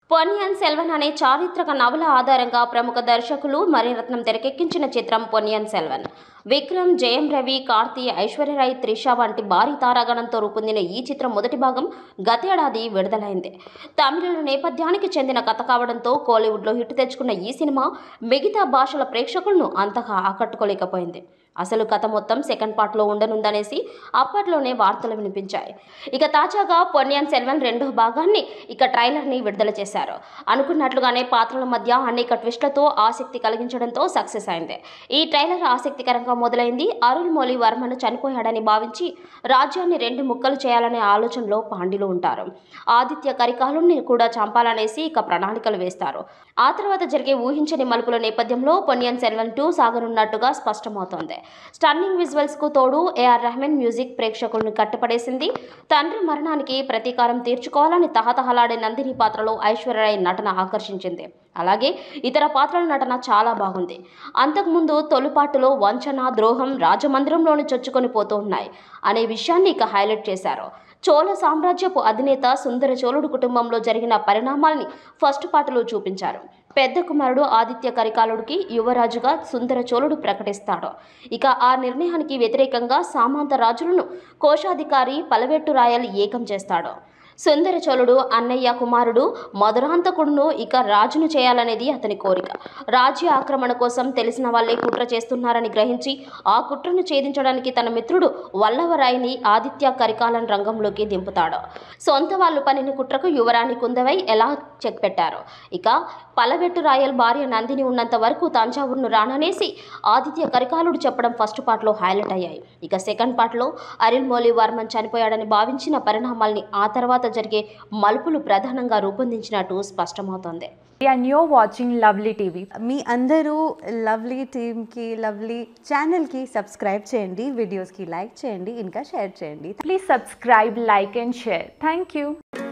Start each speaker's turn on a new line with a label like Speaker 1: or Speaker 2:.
Speaker 1: పొన్నియన్ సెల్వన్ అనే చారిత్రక నవల ఆధారంగా ప్రముఖ దర్శకులు మణిరత్నం తెరకెక్కించిన చిత్రం పొన్నియన్ సెల్వన్ విక్రమ్ జయం రవి కార్తీ ఐశ్వర్యరాయ్ త్రిష వంటి భారీ తారాగణంతో రూపొందిన ఈ చిత్రం మొదటి భాగం గతేడాది విడుదలైంది తమిళ నేపథ్యానికి చెందిన కథ కావడంతో కోలీవుడ్లో హిట్ తెచ్చుకున్న ఈ సినిమా మిగతా భాషల ప్రేక్షకులను అంతగా ఆకట్టుకోలేకపోయింది అసలు కథ మొత్తం సెకండ్ పార్ట్లో ఉండనుందనేసి అప్పట్లోనే వార్తలు వినిపించాయి ఇక తాజాగా పొన్నియన్ సెల్వన్ రెండో భాగాన్ని ఇక ట్రైలర్ని విడుదల చేశారు అనుకున్నట్లుగానే పాత్రల మధ్య అనేక ట్విస్టులతో ఆసక్తి కలిగించడంతో సక్సెస్ అయింది ఈ ట్రైలర్ ఆసక్తికరంగా మొదలైంది అరుల్ మౌలి వర్మను చనిపోయాడని భావించి రాజ్యాన్ని రెండు ముక్కలు చేయాలనే ఆలోచనలో పాండ్యులు ఉంటారు ఆదిత్య కరికాలుని కూడా చంపాలనేసి ఇక ప్రణాళికలు వేస్తారు ఆ తర్వాత జరిగే ఊహించని మలుపుల నేపథ్యంలో పొన్నియన్ సెల్వన్ టూ సాగనున్నట్టుగా స్పష్టమవుతోంది స్టన్నింగ్ విజువల్స్ కు తోడు ఏఆర్ రెహమాన్ మ్యూజిక్ ప్రేక్షకులను కట్టుపడేసింది తండ్రి మరణానికి ప్రతీకారం తీర్చుకోవాలని తహతహలాడే నందిని పాత్రలో ఐశ్వర్యరాయ్ నటన ఆకర్షించింది అలాగే ఇతర పాత్రల నటన చాలా బాగుంది అంతకుముందు తొలిపాటులో వంచన ద్రోహం రాజమందిరంలోని చొచ్చుకొని పోతూ ఉన్నాయి అనే విషయాన్ని ఇక హైలైట్ చేశారు చోళ సామ్రాజ్యపు అధినేత సుందర చోళుడు కుటుంబంలో జరిగిన పరిణామాల్ని ఫస్ట్ పాటలో చూపించారు పెద్ద కుమారుడు ఆదిత్య కరికాలుడికి యువరాజుగా సుందర చోళుడు ప్రకటిస్తాడు ఇక ఆ నిర్ణయానికి వ్యతిరేకంగా సామంత రాజులను కోశాధికారి పలవెట్టు రాయల్ ఏకం చేస్తాడు సుందర చోళుడు అన్నయ్య కుమారుడు మధురాంతకుడును ఇక రాజును చేయాలనేది అతని కోరిక రాజ్య ఆక్రమణ కోసం తెలిసిన వాళ్ళే కుట్ర చేస్తున్నారని గ్రహించి ఆ కుట్రను ఛేదించడానికి తన మిత్రుడు వల్లవరాయిని ఆదిత్య కరికాలన్ రంగంలోకి దింపుతాడు సొంత వాళ్ళు పనిని కుట్రకు యువరాణి కుందవై ఎలా చెక్ పెట్టారు ఇక పలవెట్టు రాయల్ భార్య నందిని ఉన్నంత వరకు తంజావూరును రాననేసి ఆదిత్య కరికాలుడు చెప్పడం ఫస్ట్ పార్ట్లో హైలైట్ అయ్యాయి ఇక సెకండ్ పార్ట్లో అరిల్మౌలి వర్మన్ చనిపోయాడని భావించిన పరిణామాల్ని ఆ తర్వాత జరిగే మలుపులు ప్రధానంగా రూపొందించినట్టు స్పష్టమవుతోంది
Speaker 2: and you're watching Lovely TV.
Speaker 3: మీ అందరూ లవ్లీ టీమ్కి లవ్లీ ఛానల్కి సబ్స్క్రైబ్ చేయండి వీడియోస్కి లైక్ చేయండి ఇంకా షేర్ చేయండి
Speaker 2: Please subscribe, like, and share. Thank you.